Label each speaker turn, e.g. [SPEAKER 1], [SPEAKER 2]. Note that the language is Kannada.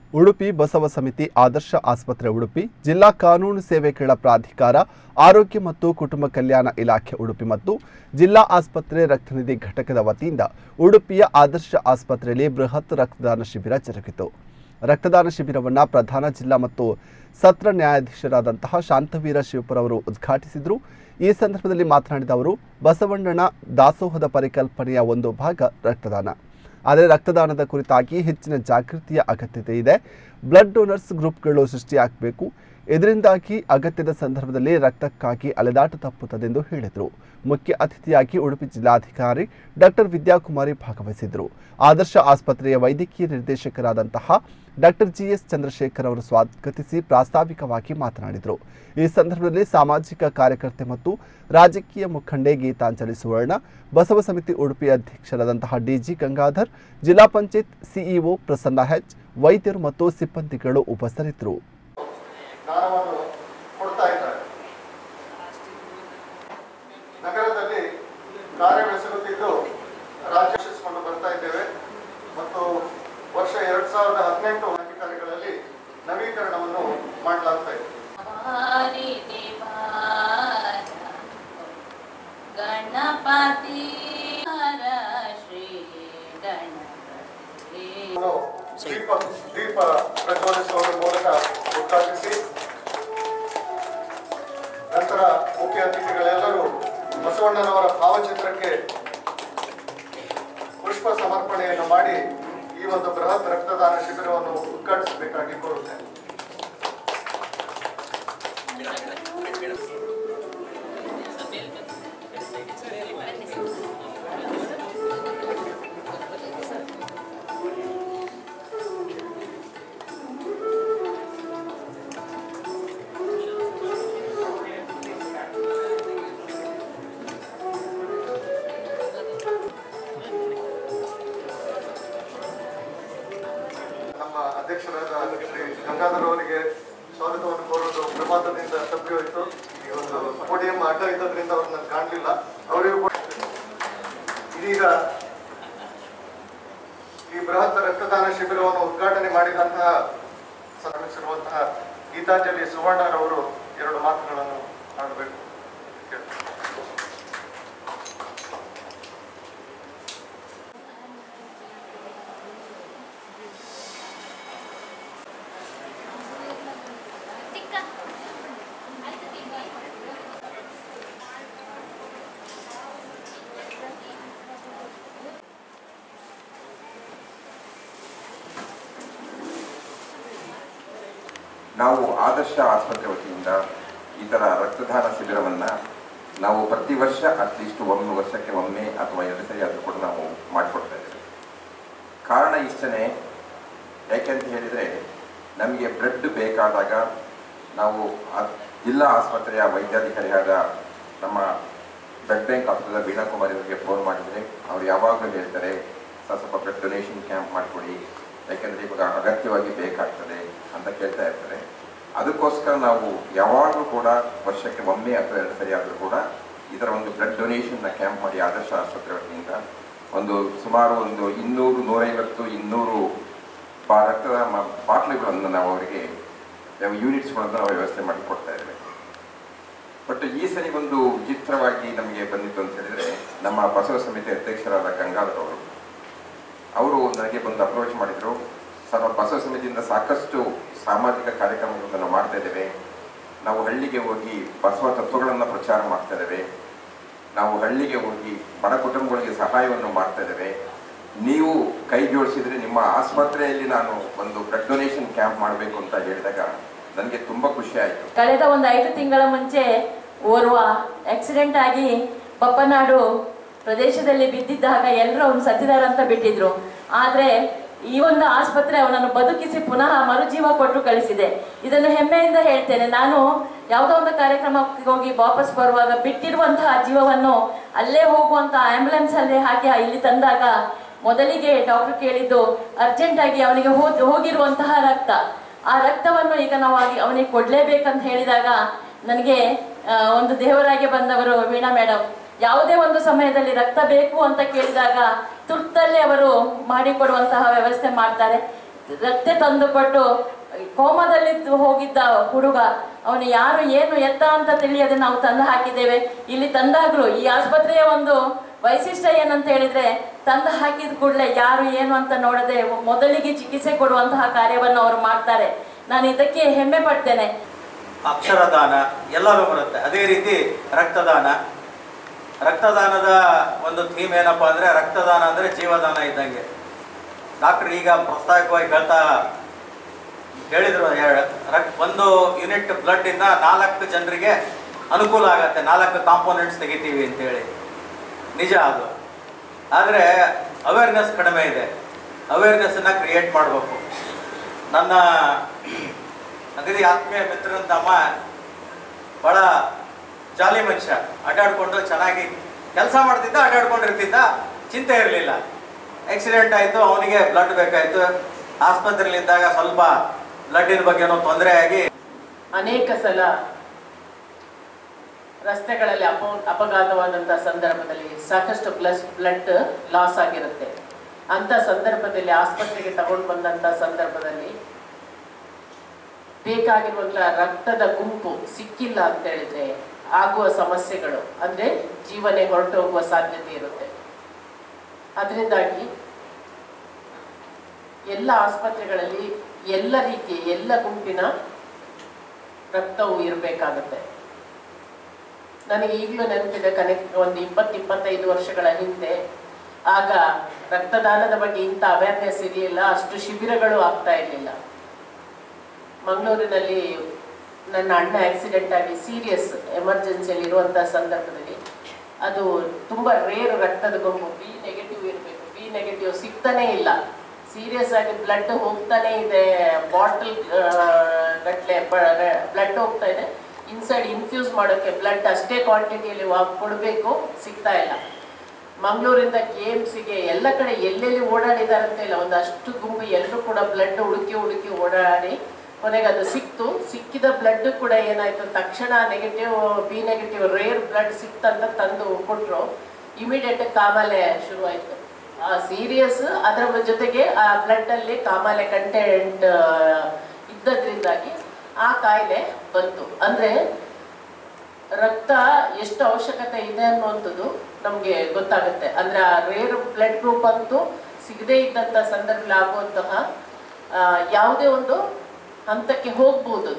[SPEAKER 1] ಉಡುಪಿ ಬಸವ ಸಮಿತಿ ಆದರ್ಶ ಆಸ್ಪತ್ರೆ ಉಡುಪಿ ಜಿಲ್ಲಾ ಕಾನೂನು ಸೇವೆಗಳ ಪ್ರಾಧಿಕಾರ ಆರೋಗ್ಯ ಮತ್ತು ಕುಟುಂಬ ಕಲ್ಯಾಣ ಇಲಾಖೆ ಉಡುಪಿ ಮತ್ತು ಜಿಲ್ಲಾ ಆಸ್ಪತ್ರೆ ರಕ್ತನಿಧಿ ಘಟಕದ ವತಿಯಿಂದ ಉಡುಪಿಯ ಆದರ್ಶ ಆಸ್ಪತ್ರೆಯಲ್ಲಿ ಬೃಹತ್ ರಕ್ತದಾನ ಶಿಬಿರ ಜರುಗಿತು ರಕ್ತದಾನ ಶಿಬಿರವನ್ನು ಪ್ರಧಾನ ಜಿಲ್ಲಾ ಮತ್ತು ಸತ್ರ ನ್ಯಾಯಾಧೀಶರಾದಂತಹ ಶಾಂತವೀರ ಶಿವಪುರ ಅವರು ಉದ್ಘಾಟಿಸಿದರು ಈ ಸಂದರ್ಭದಲ್ಲಿ ಮಾತನಾಡಿದ ಅವರು ಬಸವಣ್ಣನ ದಾಸೋಹದ ಪರಿಕಲ್ಪನೆಯ ಒಂದು ಭಾಗ ರಕ್ತದಾನ ಆದರೆ ರಕ್ತದಾನದ ಕುರಿತಾಗಿ ಹೆಚ್ಚಿನ ಜಾಗೃತಿಯ ಅಗತ್ಯತೆ ಇದೆ ಬ್ಲಡ್ ಡೋನರ್ಸ್ ಗ್ರೂಪ್ಗಳು ಸೃಷ್ಟಿಯಾಗಬೇಕು ಇದರಿಂದಾಗಿ ಅಗತ್ಯದ ಸಂದರ್ಭದಲ್ಲಿ ರಕ್ತಕ್ಕಾಗಿ ಅಲೆದಾಟ ತಪ್ಪುತ್ತದೆಂದು ಹೇಳಿದರು ಮುಖ್ಯ ಅತಿಥಿಯಾಗಿ ಉಡುಪಿ ಜಿಲ್ಲಾಧಿಕಾರಿ ಡಾಕ್ಟರ್ ವಿದ್ಯಾಕುಮಾರಿ ಭಾಗವಹಿಸಿದ್ದರು ಆದರ್ಶ ಆಸ್ಪತ್ರೆಯ ವೈದ್ಯಕೀಯ ನಿರ್ದೇಶಕರಾದಂತಹ ಡಾಕ್ಟರ್ ಜಿ ಎಸ್ ಚಂದ್ರಶೇಖರ್ ಅವರು ಸ್ವಾಗತಿಸಿ ಪ್ರಾಸ್ತಾವಿಕವಾಗಿ ಮಾತನಾಡಿದರು ಈ ಸಂದರ್ಭದಲ್ಲಿ ಸಾಮಾಜಿಕ ಕಾರ್ಯಕರ್ತೆ ಮತ್ತು ರಾಜಕೀಯ ಮುಖಂಡೆ ಗೀತಾಂಜಲಿ ಸುವರ್ಣ ಬಸವ ಸಮಿತಿ ಉಡುಪಿ ಅಧ್ಯಕ್ಷರಾದಂತಹ ಡಿಜಿ ಗಂಗಾಧರ್ ಜಿಲ್ಲಾ ಪಂಚಾಯತ್ ಸಿಇಒ ಪ್ರಸನ್ನ ಹೆಚ್ ವೈದ್ಯರು ಮತ್ತು ಸಿಬ್ಬಂದಿಗಳು ಉಪಸ್ಥಿತರಿದ್ದರು
[SPEAKER 2] ಜ್ಞಾನವನ್ನು ಕೊಡ್ತಾ ಇದ್ದಾರೆ ನಗರದಲ್ಲಿ ಕಾರ್ಯವೆಸಗುತ್ತಿದ್ದು ರಾಜ್ಯ ಯಶಸ್ಸಿಕೊಂಡು ಬರ್ತಾ ಇದ್ದೇವೆ ಮತ್ತು ವರ್ಷ ಎರಡ್ ಸಾವಿರದ ಹದಿನೆಂಟು ಅಧಿಕಾರಿಗಳಲ್ಲಿ ನವೀಕರಣವನ್ನು ಮಾಡಲಾಗ್ತಾ ಇದೆ
[SPEAKER 3] हरि देवार गणपति हर श्री गणपति
[SPEAKER 2] ಇದನ್ನು ದೀಪ ದೀಪ ಪ್ರಜ್ವಲಿಸುವುದರ ಮೂಲಕ ಉದ್ಘಾಟಿಸಿ ನಂತರ ಮುಖ್ಯ ಅತಿಥಿಗಳೆಲ್ಲರೂ ಬಸವಣ್ಣನವರ ಭಾವಚಿತ್ರಕ್ಕೆ ಪುಷ್ಪ ಸಮರ್ಪಣೆಯನ್ನು ಮಾಡಿ ಈ ಒಂದು ಬೃಹತ್ ರಕ್ತದಾನ ಶಿಬಿರವನ್ನು ಉದ್ಘಾಟಿಸಬೇಕಾಗಿ ಕೋರುತ್ತೇನೆ ನಮ್ಮ ಅಧ್ಯಕ್ಷರಾದ ಶ್ರೀ ಗಂಗಾಧರ್ ಅವರಿಗೆ ಸ್ವಾಗತವನ್ನು ಕೋರುವುದು ಪ್ರಮಾದದಿಂದ ತಪ್ಪಿ ಹೋಯಿತು ಈ ಒಂದು ಪೋಡಿಯಂ ಅಡ್ಡ ಇದ್ದದ್ರಿಂದ ಅವ್ರನ್ನ ಕಾಣಲಿಲ್ಲ ಅವರಿಗೂ ಕೂಡ ಇದೀಗ ಈ ಬೃಹತ್ ರಕ್ತದಾನ ಶಿಬಿರವನ್ನು ಉದ್ಘಾಟನೆ ಮಾಡಿದಂತಹ ಶ್ರಮಿಸಿರುವಂತಹ ಗೀತಾಂಜಲಿ ಸುವರ್ಣರವರು ಎರಡು ಮಾತುಗಳನ್ನು ಆಡಬೇಕು
[SPEAKER 4] ನಾವು ಆದರ್ಶ ಆಸ್ಪತ್ರೆ ವತಿಯಿಂದ ಈ ಥರ ರಕ್ತದಾನ ಶಿಬಿರವನ್ನು ನಾವು ಪ್ರತಿ ವರ್ಷ ಅಟ್ಲೀಸ್ಟ್ ಒಂದು ವರ್ಷಕ್ಕೆ ಒಮ್ಮೆ ಅಥವಾ ಎರಡು ಸರಿ ಆದರೂ ಕೂಡ ನಾವು ಮಾಡಿಕೊಡ್ತಾ ಇದ್ದೇವೆ ಕಾರಣ ಇಷ್ಟನೇ ಯಾಕೆಂತ ಹೇಳಿದರೆ ನಮಗೆ ಬ್ಲಡ್ ಬೇಕಾದಾಗ ನಾವು ಆ ಜಿಲ್ಲಾ ಆಸ್ಪತ್ರೆಯ ವೈದ್ಯಾಧಿಕಾರಿಯಾದ ನಮ್ಮ blood bank officer Veena Kumari ಅವರಿಗೆ ಫೋನ್ ಮಾಡಿದರೆ ಅವ್ರು ಯಾವಾಗಲೂ ಹೇಳ್ತಾರೆ ಸ್ವಲ್ಪ ಸ್ವಲ್ಪ ಬ್ಲಡ್ ಡೊನೇಷನ್ ಕ್ಯಾಂಪ್ ಮಾಡಿಕೊಡಿ ಯಾಕೆಂದರೆ ಇವಾಗ ಅಗತ್ಯವಾಗಿ ಬೇಕಾಗ್ತದೆ ಅಂತ ಕೇಳ್ತಾ ಇರ್ತಾರೆ ಅದಕ್ಕೋಸ್ಕರ ನಾವು ಯಾವಾಗಲೂ ಕೂಡ ವರ್ಷಕ್ಕೆ ಒಮ್ಮೆ ಅಥವಾ ಎರಡು ಸರಿ ಆದರೂ ಕೂಡ ಇದರ ಒಂದು ಬ್ಲಡ್ ಡೊನೇಷನ್ನ ಕ್ಯಾಂಪ್ ಮಾಡಿ ಆದರ್ಶ ಆಸ್ಪತ್ರೆ ವತಿಯಿಂದ ಒಂದು ಸುಮಾರು ಒಂದು ಇನ್ನೂರು ನೂರೈವತ್ತು ಇನ್ನೂರು ಬಾ ರಕ್ತದ ಮ- ಬಾಟ್ಲುಗಳನ್ನು ನಾವು ಅವರಿಗೆ ಯಾವ ಯೂನಿಟ್ಸ್ಗಳನ್ನು ನಾವು ವ್ಯವಸ್ಥೆ ಮಾಡಿ ಕೊಡ್ತಾ ಇದ್ದೇವೆ ಬಟ್ ಈ ಸರಿ ಒಂದು ವಿಚಿತ್ರವಾಗಿ ನಮಗೆ ಬಂದಿತ್ತು ಅಂತ ಹೇಳಿದರೆ ನಮ್ಮ ಬಸವ ಸಮಿತಿ ಅಧ್ಯಕ್ಷರಾದ ಗಂಗಾಧರ್ ಅವರು ಅವರು ನನಗೆ ಬಂದು ಅಪ್ರೋಚ್ ಮಾಡಿದರು ಸರ್ ನಾವು ಬಸವ ಸಮಿತಿಯಿಂದ ಸಾಕಷ್ಟು ಸಾಮಾಜಿಕ ಕಾರ್ಯಕ್ರಮಗಳನ್ನು ನಾವು ಮಾಡ್ತಾ ಇದ್ದೇವೆ ನಾವು ಹಳ್ಳಿಗೆ ಹೋಗಿ ಬಸವ ತತ್ವಗಳನ್ನು ಪ್ರಚಾರ ಮಾಡ್ತಾ ಇದ್ದೇವೆ ನಾವು ಹಳ್ಳಿಗೆ ಹೋಗಿ ಬಡ ಕುಟುಂಬಗಳಿಗೆ ಸಹಾಯವನ್ನು ಮಾಡ್ತಾ ಇದ್ದೇವೆ ನೀವು ಕೈ ಜೋಡಿಸಿದ್ರೆ ನಿಮ್ಮ ಆಸ್ಪತ್ರೆಯಲ್ಲಿ ನಾನು ಒಂದು ಬ್ಲಡ್ ಡೊನೇಷನ್ ಕ್ಯಾಂಪ್ ಮಾಡಬೇಕು ಅಂತ ಹೇಳಿದಾಗ ನನಗೆ ತುಂಬ ಖುಷಿ ಆಯಿತು
[SPEAKER 5] ಕಳೆದ ಒಂದು ಐದು ತಿಂಗಳ ಮುಂಚೆ ಓರ್ವ ಆಕ್ಸಿಡೆಂಟ್ ಆಗಿ ಬಪ್ಪನಾಡು ಪ್ರದೇಶದಲ್ಲಿ ಬಿದ್ದಿದ್ದಾಗ ಎಲ್ಲರೂ ಅವನು ಸತ್ತಿದಾರಂತ ಬಿಟ್ಟಿದ್ರು ಆದ್ರೆ ಈ ಒಂದು ಆಸ್ಪತ್ರೆ ಅವನನ್ನು ಬದುಕಿಸಿ ಪುನಃ ಮರುಜೀವ ಕೊಟ್ಟು ಕಳಿಸಿದೆ ಇದನ್ನು ಹೆಮ್ಮೆಯಿಂದ ಹೇಳ್ತೇನೆ ನಾನು ಯಾವುದೋ ಒಂದು ಕಾರ್ಯಕ್ರಮಕ್ಕೆ ಹೋಗಿ ವಾಪಸ್ ಬರುವಾಗ ಬಿಟ್ಟಿರುವಂತಹ ಜೀವವನ್ನು ಅಲ್ಲೇ ಹೋಗುವಂತ ಆಂಬ್ಯುಲೆನ್ಸ್ ಅಲ್ಲಿ ಹಾಕಿ ಇಲ್ಲಿ ತಂದಾಗ ಮೊದಲಿಗೆ ಡಾಕ್ಟರ್ ಕೇಳಿದ್ದು ಅರ್ಜೆಂಟ್ ಆಗಿ ಅವನಿಗೆ ಹೋದ್- ಹೋಗಿರುವಂತಹ ರಕ್ತ ಆ ರಕ್ತವನ್ನು ಈಗ ನಾವು ಆಗಿ- ಅವನಿಗೆ ಕೊಡ್ಲೇಬೇಕಂತ ಹೇಳಿದಾಗ ನನಗೆ ಆ, ಒಂದು ದೇವರಾಗಿ ಬಂದವರು ವೀಣಾ ಮೇಡಮ್ ಯಾವುದೇ ಒಂದು ಸಮಯದಲ್ಲಿ ರಕ್ತ ಬೇಕು ಅಂತ ಕೇಳಿದಾಗ ತುರ್ತಲ್ಲಿ ಅವರು ಮಾಡಿಕೊಡುವಂತಹ ವ್ಯವಸ್ಥೆ ಮಾಡ್ತಾರೆ ರಕ್ತ ತಂದುಕೊಟ್ಟು ಕೋಮದಲ್ಲಿ ಹೋಗಿದ್ದ ಹುಡುಗ ಅವನು ಯಾರು ಏನು ಎತ್ತ ಅಂತ ತಿಳಿಯದೆ ನಾವು ತಂದು ಹಾಕಿದ್ದೇವೆ ಇಲ್ಲಿ ತಂದಾಗ್ಲೂ ಈ ಆಸ್ಪತ್ರೆಯ ಒಂದು ವೈಶಿಷ್ಟ್ಯ ಏನಂತ ಹೇಳಿದ್ರೆ ತಂದು ಹಾಕಿದ ಕೂಡಲೇ ಯಾರು ಏನು ಅಂತ ನೋಡದೆ ಮೊದಲಿಗೆ ಚಿಕಿತ್ಸೆ ಕೊಡುವಂತಹ ಕಾರ್ಯವನ್ನು ಅವರು ಮಾಡ್ತಾರೆ ನಾನು ಇದಕ್ಕೆ ಹೆಮ್ಮೆ ಪಡ್ತೇನೆ
[SPEAKER 6] ಅಕ್ಷರದಾನ ಎಲ್ಲರೂ ಬರುತ್ತೆ ಅದೇ ರೀತಿ ರಕ್ತದಾನ ರಕ್ತದಾನದ ಒಂದು ಥೀಮ್ ಏನಪ್ಪಾ ಅಂದ್ರೆ ರಕ್ತದಾನ ಅಂದ್ರೆ ಜೀವದಾನ ಇದ್ದಂಗೆ ಡಾಕ್ಟರ್ ಈಗ ಪ್ರಸ್ತಾವಿಕವಾಗಿ ಹೇಳ್ತಾ ಹೇಳಿದ್ರು ಎರ- ರಕ್- ಒಂದು ಯೂನಿಟ್ ಬ್ಲಡ್ ಇಂದ ನಾಲ್ಕು ಜನರಿಗೆ ಅನುಕೂಲ ಆಗತ್ತೆ ನಾಲ್ಕು ಕಾಂಪೋನೆಂಟ್ಸ್ ತೆಗಿತೀವಿ ಅಂತೇಳಿ ನಿಜ ಅದು ಆದರೆ ಅವೇರ್ನೆಸ್ ಕಡಿಮೆ ಇದೆ ಅವೇರ್ನೆಸ್ಸನ್ನು ಕ್ರಿಯೇಟ್ ಮಾಡಬೇಕು ನನ್ನ ಅಗದಿ ಆತ್ಮೀಯ ಮಿತ್ರರಂತ ಅಮ್ಮ ಭಾಳ ಜಾಲಿ ಮನುಷ್ಯ ಅಡ್ಡಾಡ್ಕೊಂಡು ಚೆನ್ನಾಗಿ ಕೆಲಸ ಮಾಡ್ತಿದ್ದ ಅಡ್ಡಾಡ್ಕೊಂಡಿರ್ತಿದ್ದ ಚಿಂತೆ ಇರಲಿಲ್ಲ ಆಕ್ಸಿಡೆಂಟ್ ಆಯಿತು ಅವನಿಗೆ ಬ್ಲಡ್ ಬೇಕಾಯಿತು ಆಸ್ಪತ್ರೆಯಲ್ಲಿದ್ದಾಗ ಸ್ವಲ್ಪ ಬ್ಲಡ್ಡಿನ ಬಗ್ಗೆನೂ ತೊಂದರೆ ಆಗಿ
[SPEAKER 7] ಅನೇಕ ಸಲ ರಸ್ತೆಗಳಲ್ಲಿ ಅಪ ಅಪಘಾತವಾದಂಥ ಸಂದರ್ಭದಲ್ಲಿ ಸಾಕಷ್ಟು ಪ್ಲಸ್ ಬ್ಲಡ್ ಲಾಸ್ ಆಗಿರುತ್ತೆ ಅಂಥ ಸಂದರ್ಭದಲ್ಲಿ ಆಸ್ಪತ್ರೆಗೆ ತಗೊಂಡು ಬಂದಂಥ ಸಂದರ್ಭದಲ್ಲಿ ಬೇಕಾಗಿರುವಂಥ ರಕ್ತದ ಗುಂಪು ಸಿಕ್ಕಿಲ್ಲ ಅಂತ ಹೇಳಿದ್ರೆ ಆಗುವ ಸಮಸ್ಯೆಗಳು ಅಂದ್ರೆ ಜೀವನೇ ಹೊರಟು ಹೋಗುವ ಸಾಧ್ಯತೆ ಇರುತ್ತೆ ಅದರಿಂದಾಗಿ ಎಲ್ಲ ಆಸ್ಪತ್ರೆಗಳಲ್ಲಿ ಎಲ್ಲ ರೀತಿಯ ಎಲ್ಲ ಗುಂಪಿನ ರಕ್ತವು ಇರಬೇಕಾಗುತ್ತೆ ನನಗೆ ಈಗಲೂ ನೆನಪಿದೆ ಕನೆಕ್ಟ್ ಒಂದು ಇಪ್ಪತ್ತು ಇಪ್ಪತ್ತೈದು ವರ್ಷಗಳ ಹಿಂದೆ ಆಗ ರಕ್ತದಾನದ ಬಗ್ಗೆ ಇಂಥ ಅವೇರ್ನೆಸ್ ಇರಲಿಲ್ಲ ಅಷ್ಟು ಶಿಬಿರಗಳು ಆಗ್ತಾ ಇರಲಿಲ್ಲ ಮಂಗಳೂರಿನಲ್ಲಿ ನನ್ನ ಅಣ್ಣ ಆಕ್ಸಿಡೆಂಟ್ ಆಗಿ ಸೀರಿಯಸ್ ಎಮರ್ಜೆನ್ಸಿಯಲ್ಲಿ ಇರುವಂಥ ಸಂದರ್ಭದಲ್ಲಿ ಅದು ತುಂಬ ರೇರ್ ರಕ್ತದ ಗುಂಪು ಬಿ ನೆಗೆಟಿವ್ ಇರಬೇಕು ಬಿ ನೆಗೆಟಿವ್ ಸಿಗ್ತಾನೇ ಇಲ್ಲ ಸೀರಿಯಸ್ ಆಗಿ ಬ್ಲಡ್ ಹೋಗ್ತಾನೆ ಇದೆ ಬಾಟಲ್ ಗಟ್ಲೆ ಬ್ಲಡ್ ಹೋಗ್ತಾ ಇದೆ ಇನ್ಸೈಡ್ ಇನ್ಫ್ಯೂಸ್ ಮಾಡೋಕ್ಕೆ ಬ್ಲಡ್ ಅಷ್ಟೇ ಕ್ವಾಂಟಿಟಿಯಲ್ಲಿ ಕೊಡಬೇಕು ಸಿಗ್ತಾ ಇಲ್ಲ ಮಂಗಳೂರಿಂದ ಕೆ ಎಮ್ ಸಿಗೆ ಎಲ್ಲ ಕಡೆ ಎಲ್ಲೆಲ್ಲಿ ಓಡಾಡಿದ್ದಾರೆ ಅಂತ ಇಲ್ಲ ಒಂದಷ್ಟು ಗುಂಪು ಎಲ್ಲರೂ ಕೂಡ ಬ್ಲಡ್ ಹುಡುಕಿ ಹುಡುಕಿ ಓಡಾಡಿ ಕೊನೆಗೆ ಅದು ಸಿಕ್ತು ಸಿಕ್ಕಿದ ಬ್ಲಡ್ ಕೂಡ ಏನಾಯ್ತು ತಕ್ಷಣ negative B negative rare blood ಸಿಕ್ತಂತ ತಂದು ಕೊಟ್ಟರು ಇಮಿಡಿಯೇಟ್ ಕಾಮಾಲೆ ಶುರುವಾಯಿತು ಆ ಸೀರಿಯಸ್ ಅದರ ಜೊತೆಗೆ ಆ ಬ್ಲಡ್ ಅಲ್ಲಿ ಕಾಮಾಲೆ ಕಂಟೆಂಟ್ ಇದ್ದದ್ರಿಂದಾಗಿ ಆ ಕಾಯಿಲೆ ಬಂತು ಅಂದ್ರೆ ರಕ್ತ ಎಷ್ಟು ಅವಶ್ಯಕತೆ ಇದೆ ಅನ್ನುವಂಥದ್ದು ನಮಗೆ ಗೊತ್ತಾಗುತ್ತೆ ಅಂದ್ರೆ ಆ ರೇರ್ ಬ್ಲಡ್ ಗ್ರೂಪ್ ಅಂತೂ ಸಿಗದೇ ಇದ್ದಂಥ ಸಂದರ್ಭದಲ್ಲಿ ಆಗುವಂತಹ ಆ, ಯಾವುದೇ ಒಂದು ಹಂತಕ್ಕೆ ಹೋಗ್ಬೋದು